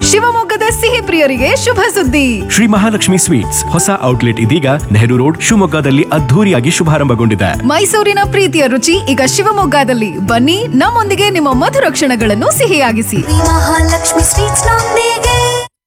ಶಿವಮೊಗ್ಗದ ಸಿಹಿ ಪ್ರಿಯರಿಗೆ ಶುಭ ಸುದ್ದಿ ಶ್ರೀ ಮಹಾಲಕ್ಷ್ಮಿ ಸ್ವೀಟ್ಸ್ ಹೊಸ ಔಟ್ಲೆಟ್ ಇದೀಗ ನೆಹರು ರೋಡ್ ಶಿವಮೊಗ್ಗದಲ್ಲಿ ಅದ್ಧೂರಿಯಾಗಿ ಶುಭಾರಂಭಗೊಂಡಿದೆ ಮೈಸೂರಿನ ಪ್ರೀತಿಯ ರುಚಿ ಈಗ ಶಿವಮೊಗ್ಗದಲ್ಲಿ ಬನ್ನಿ ನಮ್ಮೊಂದಿಗೆ ನಿಮ್ಮ ಮಧುರ ಕ್ಷಣಗಳನ್ನು ಸಿಹಿಯಾಗಿಸಿ ಶ್ರೀ ಮಹಾಲಕ್ಷ್ಮಿ ಸ್ವೀಟ್ಸ್ ನೊಂದಿಗೆ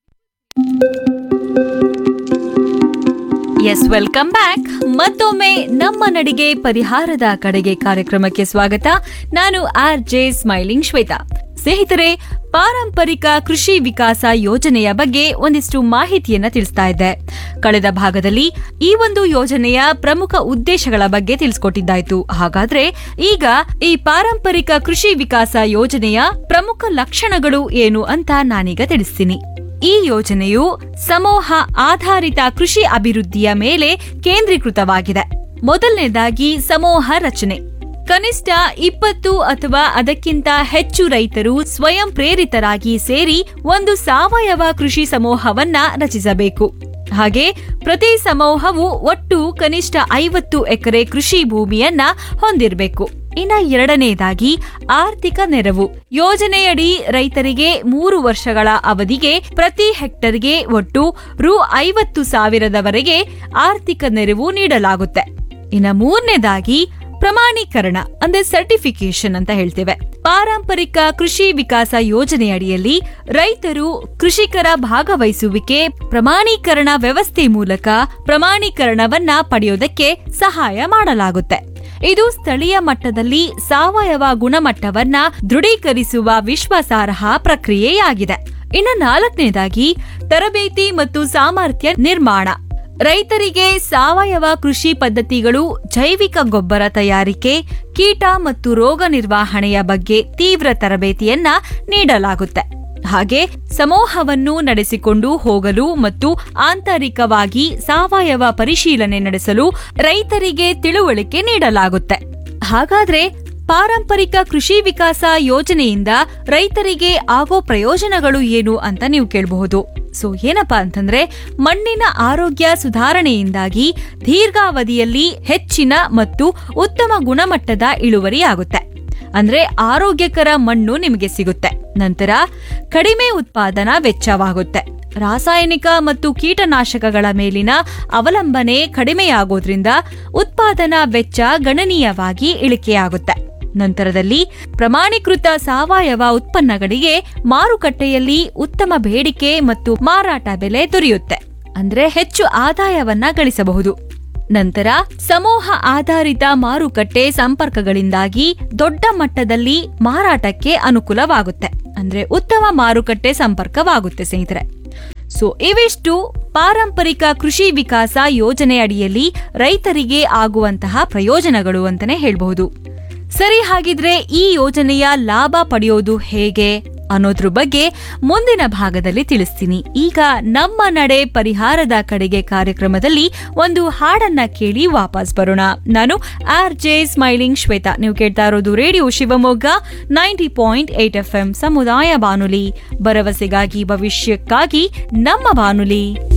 ಎಸ್ ವೆಲ್ಕಮ್ ಬ್ಯಾಕ್ ಮತ್ತೊಮ್ಮೆ ನಮ್ಮ ನಡಿಗೆ ಪರಿಹಾರದ ಕಡೆಗೆ ಕಾರ್ಯಕ್ರಮಕ್ಕೆ ಸ್ವಾಗತ ನಾನು ಆರ್ ಜೆ ಸ್ಮೈಲಿಂಗ್ ಶ್ವೇತಾ ಸ್ನೇಹಿತರೆ ಪಾರಂಪರಿಕ ಕೃಷಿ ವಿಕಾಸ ಯೋಜನೆಯ ಬಗ್ಗೆ ಒಂದಿಷ್ಟು ಮಾಹಿತಿಯನ್ನ ತಿಳಿಸ್ತಾ ಇದ್ದೆ ಕಳೆದ ಭಾಗದಲ್ಲಿ ಈ ಒಂದು ಯೋಜನೆಯ ಪ್ರಮುಖ ಉದ್ದೇಶಗಳ ಬಗ್ಗೆ ತಿಳಿಸ್ಕೊಟ್ಟಿದ್ದಾಯ್ತು ಹಾಗಾದ್ರೆ ಈಗ ಈ ಪಾರಂಪರಿಕ ಕೃಷಿ ವಿಕಾಸ ಯೋಜನೆಯ ಪ್ರಮುಖ ಲಕ್ಷಣಗಳು ಏನು ಅಂತ ನಾನೀಗ ತಿಳಿಸ್ತೀನಿ ಈ ಯೋಜನೆಯು ಸಮೂಹ ಆಧಾರಿತ ಕೃಷಿ ಅಭಿವೃದ್ಧಿಯ ಮೇಲೆ ಕೇಂದ್ರೀಕೃತವಾಗಿದೆ ಮೊದಲನೇದಾಗಿ ಸಮೂಹ ರಚನೆ ಕನಿಷ್ಠ ಇಪ್ಪತ್ತು ಅಥವಾ ಅದಕ್ಕಿಂತ ಹೆಚ್ಚು ರೈತರು ಸ್ವಯಂ ಪ್ರೇರಿತರಾಗಿ ಸೇರಿ ಒಂದು ಸಾವಯವ ಕೃಷಿ ಸಮೂಹವನ್ನ ರಚಿಸಬೇಕು ಹಾಗೆ ಪ್ರತಿ ಸಮೂಹವು ಒಟ್ಟು ಕನಿಷ್ಠ ಐವತ್ತು ಎಕರೆ ಕೃಷಿ ಭೂಮಿಯನ್ನ ಹೊಂದಿರಬೇಕು ಇನ್ನ ಎರಡನೇದಾಗಿ ಆರ್ಥಿಕ ನೆರವು ಯೋಜನೆಯಡಿ ರೈತರಿಗೆ ಮೂರು ವರ್ಷಗಳ ಅವಧಿಗೆ ಪ್ರತಿ ಹೆಕ್ಟರ್ಗೆ ಒಟ್ಟು ರು ಐವತ್ತು ಸಾವಿರದವರೆಗೆ ಆರ್ಥಿಕ ನೆರವು ನೀಡಲಾಗುತ್ತೆ ಇನ್ನ ಮೂರನೇದಾಗಿ ಪ್ರಮಾಣೀಕರಣ ಅಂದ್ರೆ ಸರ್ಟಿಫಿಕೇಶನ್ ಅಂತ ಹೇಳ್ತೇವೆ ಪಾರಂಪರಿಕ ಕೃಷಿ ವಿಕಾಸ ಯೋಜನೆಯಡಿಯಲ್ಲಿ ರೈತರು ಕೃಷಿಕರ ಭಾಗವಹಿಸುವಿಕೆ ಪ್ರಮಾಣೀಕರಣ ವ್ಯವಸ್ಥೆ ಮೂಲಕ ಪ್ರಮಾಣೀಕರಣವನ್ನ ಪಡೆಯೋದಕ್ಕೆ ಸಹಾಯ ಮಾಡಲಾಗುತ್ತೆ ಇದು ಸ್ಥಳೀಯ ಮಟ್ಟದಲ್ಲಿ ಸಾವಯವ ಗುಣಮಟ್ಟವನ್ನ ದೃಢೀಕರಿಸುವ ವಿಶ್ವಾಸಾರ್ಹ ಪ್ರಕ್ರಿಯೆಯಾಗಿದೆ ಇನ್ನು ನಾಲ್ಕನೇದಾಗಿ ತರಬೇತಿ ಮತ್ತು ಸಾಮರ್ಥ್ಯ ನಿರ್ಮಾಣ ರೈತರಿಗೆ ಸಾವಯವ ಕೃಷಿ ಪದ್ಧತಿಗಳು ಜೈವಿಕ ಗೊಬ್ಬರ ತಯಾರಿಕೆ ಕೀಟ ಮತ್ತು ರೋಗ ನಿರ್ವಹಣೆಯ ಬಗ್ಗೆ ತೀವ್ರ ತರಬೇತಿಯನ್ನ ನೀಡಲಾಗುತ್ತೆ ಹಾಗೆ ಸಮೂಹವನ್ನು ನಡೆಸಿಕೊಂಡು ಹೋಗಲು ಮತ್ತು ಆಂತರಿಕವಾಗಿ ಸಾವಯವ ಪರಿಶೀಲನೆ ನಡೆಸಲು ರೈತರಿಗೆ ತಿಳುವಳಿಕೆ ನೀಡಲಾಗುತ್ತೆ ಹಾಗಾದ್ರೆ ಪಾರಂಪರಿಕ ಕೃಷಿ ವಿಕಾಸ ಯೋಜನೆಯಿಂದ ರೈತರಿಗೆ ಆಗೋ ಪ್ರಯೋಜನಗಳು ಏನು ಅಂತ ನೀವು ಕೇಳಬಹುದು ಸೊ ಏನಪ್ಪಾ ಅಂತಂದ್ರೆ ಮಣ್ಣಿನ ಆರೋಗ್ಯ ಸುಧಾರಣೆಯಿಂದಾಗಿ ದೀರ್ಘಾವಧಿಯಲ್ಲಿ ಹೆಚ್ಚಿನ ಮತ್ತು ಉತ್ತಮ ಗುಣಮಟ್ಟದ ಇಳುವರಿ ಆಗುತ್ತೆ ಅಂದ್ರೆ ಆರೋಗ್ಯಕರ ಮಣ್ಣು ನಿಮಗೆ ಸಿಗುತ್ತೆ ನಂತರ ಕಡಿಮೆ ಉತ್ಪಾದನಾ ವೆಚ್ಚವಾಗುತ್ತೆ ರಾಸಾಯನಿಕ ಮತ್ತು ಕೀಟನಾಶಕಗಳ ಮೇಲಿನ ಅವಲಂಬನೆ ಕಡಿಮೆಯಾಗೋದ್ರಿಂದ ಉತ್ಪಾದನಾ ವೆಚ್ಚ ಗಣನೀಯವಾಗಿ ಇಳಿಕೆಯಾಗುತ್ತೆ ನಂತರದಲ್ಲಿ ಪ್ರಮಾಣೀಕೃತ ಸಾವಯವ ಉತ್ಪನ್ನಗಳಿಗೆ ಮಾರುಕಟ್ಟೆಯಲ್ಲಿ ಉತ್ತಮ ಬೇಡಿಕೆ ಮತ್ತು ಮಾರಾಟ ಬೆಲೆ ದೊರೆಯುತ್ತೆ ಅಂದ್ರೆ ಹೆಚ್ಚು ಆದಾಯವನ್ನ ಗಳಿಸಬಹುದು ನಂತರ ಸಮೂಹ ಆಧಾರಿತ ಮಾರುಕಟ್ಟೆ ಸಂಪರ್ಕಗಳಿಂದಾಗಿ ದೊಡ್ಡ ಮಟ್ಟದಲ್ಲಿ ಮಾರಾಟಕ್ಕೆ ಅನುಕೂಲವಾಗುತ್ತೆ ಅಂದ್ರೆ ಉತ್ತಮ ಮಾರುಕಟ್ಟೆ ಸಂಪರ್ಕವಾಗುತ್ತೆ ಸ್ನೇಹಿತರೆ ಸೊ ಇವಿಷ್ಟು ಪಾರಂಪರಿಕ ಕೃಷಿ ವಿಕಾಸ ಯೋಜನೆ ಅಡಿಯಲ್ಲಿ ರೈತರಿಗೆ ಆಗುವಂತಹ ಪ್ರಯೋಜನಗಳು ಅಂತಾನೆ ಹೇಳ್ಬಹುದು ಸರಿ ಹಾಗಿದ್ರೆ ಈ ಯೋಜನೆಯ ಲಾಭ ಪಡೆಯೋದು ಹೇಗೆ ಅನ್ನೋದ್ರ ಬಗ್ಗೆ ಮುಂದಿನ ಭಾಗದಲ್ಲಿ ತಿಳಿಸ್ತೀನಿ ಈಗ ನಮ್ಮ ನಡೆ ಪರಿಹಾರದ ಕಡೆಗೆ ಕಾರ್ಯಕ್ರಮದಲ್ಲಿ ಒಂದು ಹಾಡನ್ನ ಕೇಳಿ ವಾಪಸ್ ಬರೋಣ ನಾನು ಆರ್ ಜೆ ಸ್ಮೈಲಿಂಗ್ ಶ್ವೇತಾ ನೀವು ಕೇಳ್ತಾ ಇರೋದು radio Shivamogga ninety point eight F M ಸಮುದಾಯ ಬಾನುಲಿ ಭರವಸೆಗಾಗಿ ಭವಿಷ್ಯಕ್ಕಾಗಿ ನಮ್ಮ ಬಾನುಲಿ